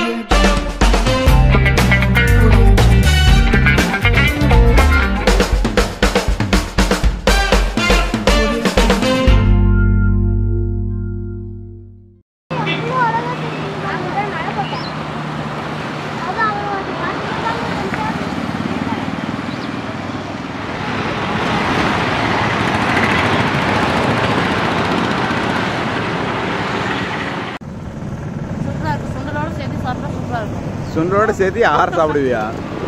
சூப்பராக இருக்கும் சுண்டலோட சேர்த்து சாப்பிட்டா சூப்பராக இருக்கும் சுண்டலோட சேர்த்து ஆறு சாப்பிடுவியா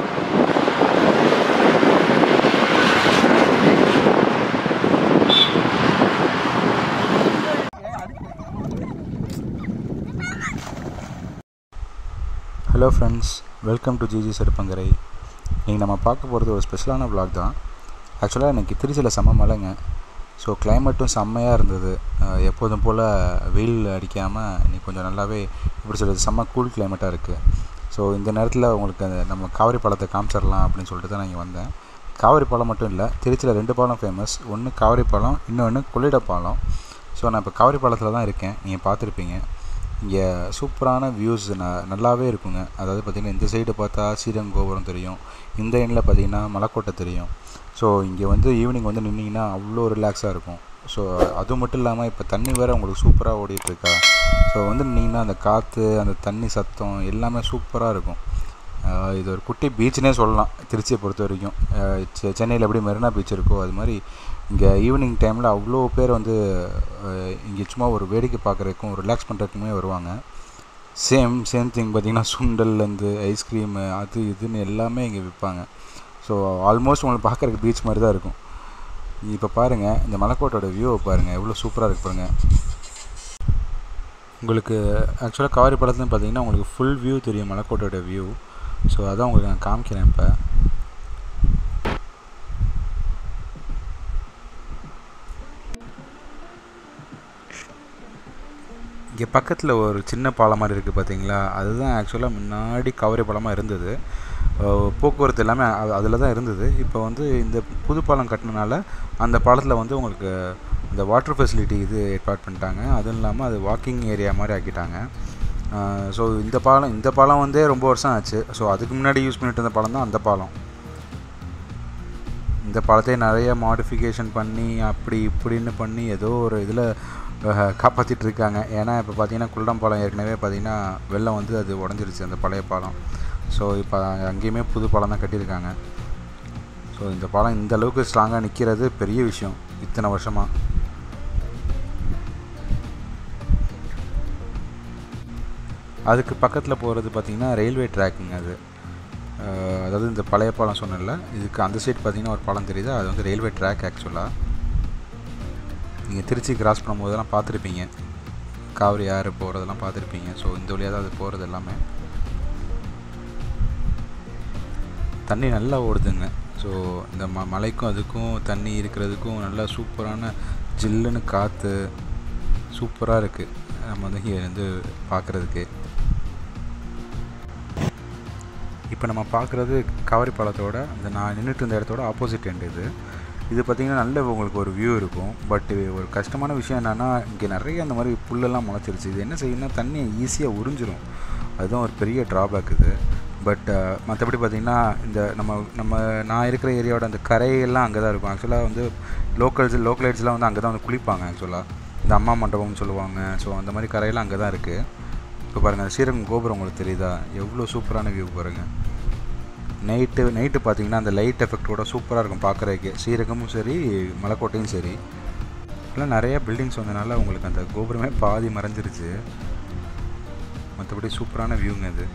hello friends welcome to GG செடுப்பங்கரை இன்றைக்கி நம்ம பார்க்க போகிறது ஒரு ஸ்பெஷலான vlog தான் ஆக்சுவலாக எனக்கு திருச்சியில் செம்ம மழைங்க ஸோ கிளைமேட்டும் செம்மையாக இருந்தது அஹ் எப்போதும் போல் வெயில் அடிக்காமல் இன்னைக்கு கொஞ்சம் நல்லாவே எப்படி சொல்கிறது செம்ம கூல் கிளைமேட்டாக இருக்குது ஸோ இந்த நேரத்தில் உங்களுக்கு அந்த நம்ம காவிரி பழத்தை காமிச்சிடலாம் அப்படின்னு சொல்லிட்டு தான் நான் இங்கே வந்தேன் காவிரி பழம் மட்டும் இல்லை திருச்சியில் ரெண்டு பழம் ஃபேமஸ் ஒன்று காவிரி பழம் இன்னொன்று கொள்ளிட பழம் ஸோ நான் இப்போ காவிரி பழத்தில் தான் இருக்கேன் நீங்கள் பார்த்துருப்பீங்க இங்கே சூப்பரான வியூஸ் ந நல்லாவே இருக்குங்க அதாவது பார்த்திங்கன்னா இந்த சைடு பார்த்தா ஸ்ரீரங்கம் கோபுரம் தெரியும் இந்த எண்ணில் பார்த்தீங்கன்னா மலைக்கோட்டை தெரியும் ஸோ இங்கே வந்து ஈவினிங் வந்து நின்னீங்கன்னா அவ்வளோ ரிலாக்ஸாக இருக்கும் ஸோ அது மட்டும் இல்லாமல் இப்போ தண்ணி வேறு உங்களுக்கு சூப்பராக ஓடிட்டுருக்கா ஸோ வந்து நின்னீங்கன்னா அந்த காற்று அந்த தண்ணி சத்தம் எல்லாமே சூப்பராக இருக்கும் ஆஹ் இது ஒரு குட்டி பீச்னே சொல்லலாம் திருச்சியை பொறுத்த வரைக்கும் ஆஹ் செ- சென்னையில் எப்படி மெரினா பீச் இருக்கோ அது மாதிரி இங்கே ஈவினிங் டைமில் அவ்வளோ பேர் வந்து ஆஹ் இங்கே சும்மா ஒரு வேடிக்கை பார்க்குறதுக்கும் ரிலாக்ஸ் பண்ணுறதுக்குமே வருவாங்க சேம் சேம் திங் பார்த்தீங்கன்னா சுண்டல்லேருந்து ஐஸ்கிரீமு அது இதுன்னு எல்லாமே இங்கே விற்பாங்க ஸோ ஆல்மோஸ்ட் உங்களுக்கு பார்க்குறதுக்கு பீச் மாதிரி தான் இருக்கும் இப்போ பாருங்கள் இந்த மலைக்கோட்டோட வியூவை பாருங்கள் எவ்வளோ சூப்பராக இருக்கு பாருங்கள் உங்களுக்கு ஆக்சுவலாக காவிரி படத்துலையும் பார்த்தீங்கன்னா உங்களுக்கு ஃபுல் வியூ தெரியும் மலைக்கோட்டோட வியூ ஸோ அதான் உங்களுக்கு நான் காமிக்கிறேன் இப்போ இங்கே பக்கத்தில் ஒரு சின்ன பாலம் மாதிரி இருக்குது பார்த்தீங்களா அதுதான் ஆக்சுவலாக முன்னாடி கவரி பாலமாக இருந்தது அஹ் போக்குவரத்து எல்லாமே அதில் தான் இருந்தது இப்போ வந்து இந்த புது பாலம் கட்டினனால அந்த பாலத்தில் வந்து உங்களுக்கு இந்த வாட்டர் ஃபெசிலிட்டி இது ஏற்பாடு பண்ணிட்டாங்க அதுவும் இல்லாமல் அது வாக்கிங் ஏரியா மாதிரி ஆக்கிட்டாங்க ஸோ இந்த பாலம் இந்த பாலம் வந்தே ரொம்ப வருஷம் ஆச்சு ஸோ அதுக்கு முன்னாடி யூஸ் பண்ணிட்டு இருந்த பாலம் தான் அந்த பாலம் இந்த பாலத்தை நிறைய மாடிஃபிகேஷன் பண்ணி அப்படி இப்படின்னு பண்ணி ஏதோ ஒரு இதில் காப்பாற்றிட்டு இருக்காங்க ஏன்னா இப்போ பார்த்தீங்கன்னா குள்ளம் பாலம் ஏற்கனவே பார்த்தீங்கன்னா வெள்ளம் வந்து அது உடஞ்சிருச்சு அந்த பழைய பாலம் ஸோ இப்போ அங்கேயுமே புது பாலம் தான் கட்டியிருக்காங்க ஸோ இந்த பாலம் இந்த அளவுக்கு ஸ்ட்ராங்காக நிற்கிறது பெரிய விஷயம் இத்தனை வருஷமாக அதுக்கு பக்கத்தில் போகிறது பார்த்திங்கன்னா ரயில்வே ட்ராக்குங்க அது அஹ் அதாவது இந்த பழைய பாலம் சொன்னேன்ல இதுக்கு அந்த சைடு பார்த்தீங்கன்னா ஒரு பாலம் தெரியுது அது வந்து ரயில்வே ட்ராக் ஆக்சுவலாக நீங்கள் திருச்சி கிராஸ் பண்ணும்போதெல்லாம் பார்த்துருப்பீங்க காவிரி ஆறு போகிறதெல்லாம் பார்த்துருப்பீங்க ஸோ இந்த வழியாக தான் அது போகிறது எல்லாமே தண்ணி நல்லா ஓடுதுங்க ஸோ இந்த ம மலைக்கும் அதுக்கும் தண்ணி இருக்கிறதுக்கும் நல்லா சூப்பரான ஜில்லுன்னு காற்று சூப்பராக இருக்குது நம்ம வந்து இங்கே வந்து பார்க்குறதுக்கு இப்போ நம்ம பார்க்குறது காவிரி பாலத்தோட அந்த நான் நின்றுட்டு இருந்த இடத்தோட ஆப்போசிட் எண்ட் இது இது பார்த்திங்கன்னா நல்ல உங்களுக்கு ஒரு வியூ இருக்கும் பட் ஒரு கஷ்டமான விஷயம் என்னென்னா இங்கே நிறைய அந்த மாதிரி புல்லெல்லாம் முளைச்சிருச்சு இது என்ன செய்யும்னா தண்ணியை ஈஸியாக உறிஞ்சிரும் அதுதான் ஒரு பெரிய ட்ராபேக் இது பட் மற்றபடி பார்த்திங்கன்னா இந்த நம்ம நம்ம நான் இருக்கிற ஏரியாவோட அந்த கரையெல்லாம் அங்கே தான் இருக்கும் ஆக்சுவலாக வந்து லோக்கல்ஸ் லோக்கலைட்ஸ்லாம் வந்து அங்கே தான் வந்து குளிப்பாங்க ஆக்சுவலாக இந்த அம்மா மண்டபம்னு சொல்லுவாங்க ஸோ அந்த மாதிரி கரையெல்லாம் அங்கே தான் இருக்குது இப்போ பாருங்கள் அந்த ஸ்ரீரங்கம் கோபுரம் உங்களுக்கு தெரியுதா எவ்வளோ சூப்பரான வியூ பாருங்கள் நைட்டு நைட்டு பார்த்தீங்கன்னா அந்த லைட் எஃபெக்டோட சூப்பராக இருக்கும் பார்க்குறதுக்கு ஸ்ரீரங்கமும் சரி மலைக்கோட்டையும் சரி எல்லாம் நிறைய பில்டிங்ஸ் வந்தனால உங்களுக்கு அந்த கோபுரமே பாதி மறைஞ்சிருச்சு மற்றபடி சூப்பரான வியூங்க இது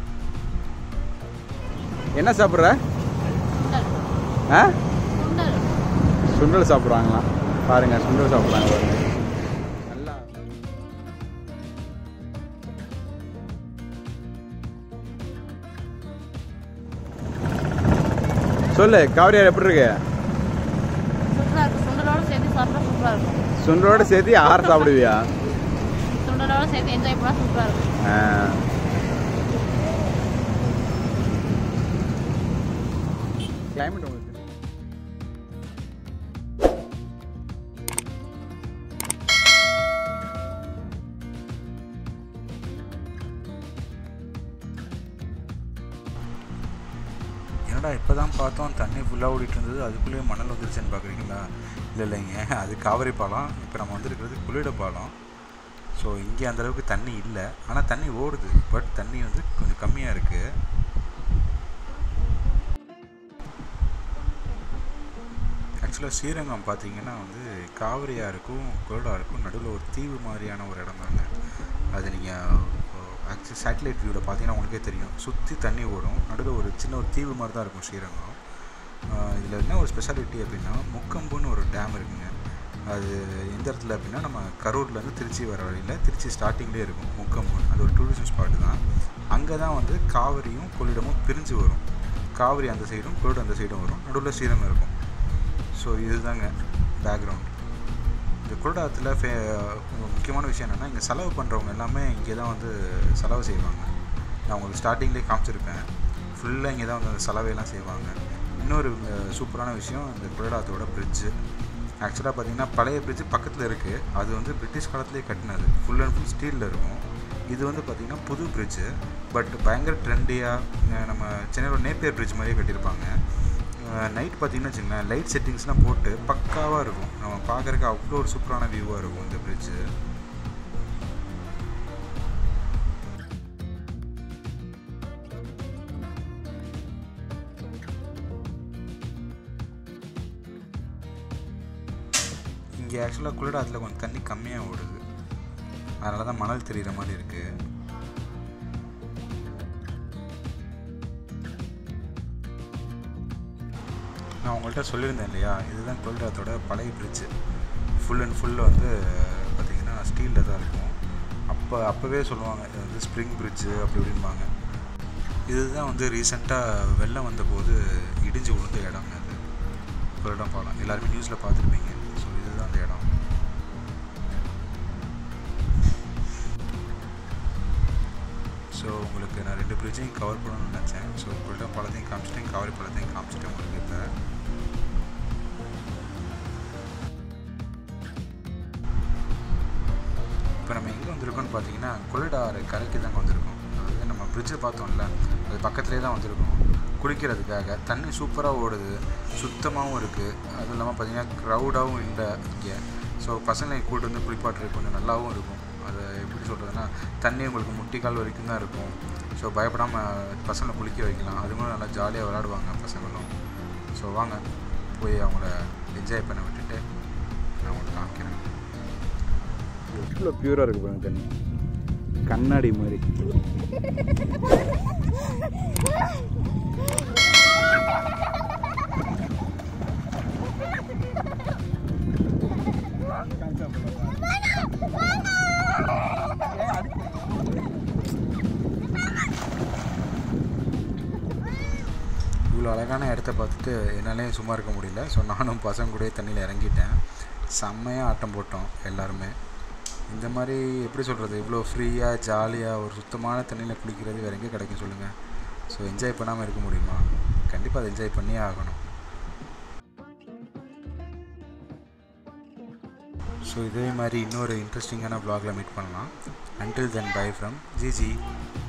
என்ன சாப்பிட்ற சுண்டல் ஆ சுண்டல் சுண்டல் சாப்பிட்றாங்களாம் பாருங்க சுண்டல் சாப்பிட்றாங்க பாருங்க நல்லா சொல்லு காவிரியார் எப்படி இருக்கு சூப்பராக இருக்கும் சுண்டலோட சேர்த்து சாப்பிட்டா சூப்பராக இருக்கும் சுண்டலோட சேர்த்து ஆறு சாப்பிடுவியா சுண்டலோட சேர்த்து என்ஜாய் பண்ணால் சூப்பராக இருக்கும் ஆ. climate உங்களுக்கு என்னடா இப்போ தான் பார்த்தோம் தண்ணி ஃபுல்லாக ஓடிட்டு இருந்தது அதுக்குள்ளேயே மணல் வந்துருச்சுன்னு பார்க்குறீங்களா இல்லை இல்லைங்க அது காவிரி பாலம் இப்போ நம்ம வந்திருக்கிறது குளிட பாலம் ஸோ இங்கே அந்தளவுக்கு தண்ணி இல்லை ஆனால் தண்ணி ஓடுது பட் தண்ணி வந்து கொஞ்சம் கம்மியாக இருக்குது ஆக்சுவலாக ஸ்ரீரங்கம் பார்த்தீங்கன்னா வந்து காவிரியாருக்கும் குருடாருக்கும் நடுவில் ஒரு தீவு மாதிரியான ஒரு இடம் தாங்க அது நீங்கள் ஆக்சுவலி சேட்டலைட் வியூவில் பார்த்தீங்கன்னா உங்களுக்கே தெரியும் சுற்றி தண்ணி ஓடும் நடுவில் ஒரு சின்ன ஒரு தீவு மாதிரி தான் இருக்கும் ஸ்ரீரங்கம் இதில் என்ன ஒரு ஸ்பெஷாலிட்டி அப்படின்னா முக்கம்புன்னு ஒரு டேம் இருக்குங்க அது எந்த இடத்துல அப்படின்னா நம்ம கரூர்லேருந்து திருச்சி வர வழியில் திருச்சி ஸ்டார்டிங்லேயே இருக்கும் முக்கம்புன்னு அது ஒரு டூரிசம் ஸ்பாட்டு தான் அங்கே தான் வந்து காவிரியும் கொள்ளிடமும் பிரிஞ்சு வரும் காவிரி அந்த சைடும் கொள்ளிடம் அந்த சைடும் வரும் நடுவில் ஸ்ரீரங்கம் இருக்கும் ஸோ இதுதாங்க பேக்ரவுண்ட் இந்த குருடாத்தில் ஃபே முக்கியமான விஷயம் என்னென்னா இங்கே செலவு பண்ணுறவங்க எல்லாமே இங்கே தான் வந்து செலவு செய்வாங்க நான் உங்களுக்கு ஸ்டார்டிங்லேயே காமிச்சிருப்பேன் ஃபுல்லாக இங்கே தான் வந்து அந்த செலவையெல்லாம் செய்வாங்க இன்னொரு அஹ், சூப்பரான விஷயம் இந்த குருடாத்தோட பிரிட்ஜு ஆக்சுவலாக பார்த்தீங்கன்னா பழைய பிரிட்ஜு பக்கத்தில் இருக்குது அது வந்து பிரிட்டிஷ் காலத்துலேயே கட்டினது ஃபுல் அண்ட் ஃபுல் ஸ்டீலில் இருக்கும் இது வந்து பார்த்திங்கன்னா புது பிரிட்ஜு பட் பயங்கர ட்ரெண்டியாக நம்ம சென்னையில் நேப்பியர் பிரிட்ஜ் மாதிரியே கட்டியிருப்பாங்க நைட் பார்த்தீங்கன்னா வச்சுங்களேன் லைட் செட்டிங்ஸ்லாம் போட்டு பக்காவாக இருக்கும் நம்ம பார்க்குறக்கு அவ்வளோ ஒரு சூப்பரான வியூவாக இருக்கும் இந்த பிரிட்ஜு இங்கே ஆக்சுவலாக குளிடாத்தில் கொஞ்சம் தண்ணி கம்மியாக ஓடுது அதனால தான் மணல் தெரிகிற மாதிரி இருக்குது நான் உங்கள்கிட்ட சொல்லியிருந்தேன் இல்லையா இதுதான் கொல்டாத்தோட பழைய பிரிட்ஜு ஃபுல் அண்ட் ஃபுல் வந்து பார்த்திங்கன்னா ஸ்டீலில் தான் இருக்கும் அப்போ அப்போவே சொல்லுவாங்க இது வந்து ஸ்ப்ரிங் பிரிட்ஜு அப்படி இப்படிம்பாங்க இதுதான் வந்து ரீசெண்டாக வெள்ளம் வந்தபோது இடிஞ்சு விழுந்த இடங்க அது கொள்ளிடம் பாலம் எல்லாருமே நியூஸில் பார்த்துருப்பீங்க ஸோ இதுதான் அந்த இடம் ஸோ உங்களுக்கு நான் ரெண்டு பிரிட்ஜையும் கவர் பண்ணணும்னு நினச்சேன் ஸோ கொள்ளிடம் பாலத்தையும் காமிச்சிட்டேன் காவிரி பாலத்தையும் காமிச்சிட்டேன் உங்களுக்கு இப்போ இப்போ நம்ம எங்கே வந்திருக்கோம்னு பார்த்தீங்கன்னா கொள்ளிடாறு கரைக்கு தாங்க வந்திருக்கோம் அதாவது நம்ம பிரிட்ஜை பார்த்தோம்ல அது பக்கத்துலேயே தான் வந்திருக்கோம் குளிக்கிறதுக்காக தண்ணி சூப்பராக ஓடுது சுத்தமாகவும் இருக்குது அதுவும் இல்லாமல் பார்த்தீங்கன்னா க்ரௌடாகவும் இல்லை இங்கே ஸோ பசங்களை கூட்டு வந்து குளிப்பாட்டுறது கொஞ்சம் நல்லாவும் இருக்கும் அது எப்படி சொல்கிறதுனா தண்ணி உங்களுக்கு முட்டிக்கால் வரைக்கும் தான் இருக்கும் ஸோ பயப்படாமல் பசங்களை குளிக்க வைக்கலாம் அதுவும் நல்லா ஜாலியாக விளாடுவாங்க பசங்களும் ஸோ வாங்க போய் அவங்கள என்ஜாய் பண்ண விட்டுட்டு நான் உங்களுக்கு காமிக்கிறேன் எவ்வளோ பியூராக இருக்கு பாருங்க தண்ணி கண்ணாடி மாதிரி இவ்வளோ அழகான இடத்த பார்த்துட்டு என்னாலே சும்மா இருக்க முடியல ஸோ நானும் பசங்க கூட தண்ணியில் இறங்கிட்டேன் செம்மையாக ஆட்டம் போட்டோம் எல்லாருமே இந்த மாதிரி எப்படி சொல்கிறது இவ்வளோ ஃப்ரீயாக ஜாலியாக ஒரு சுத்தமான தண்ணியில் குளிக்கிறது வேறு எங்கே கிடைக்கும் சொல்லுங்கள் ஸோ என்ஜாய் பண்ணாமல் இருக்க முடியுமா கண்டிப்பாக அதை என்ஜாய் பண்ணியே ஆகணும் ஸோ இதே மாதிரி இன்னொரு இன்ட்ரெஸ்டிங்கான vlogல மீட் பண்ணலாம் until then bye from GG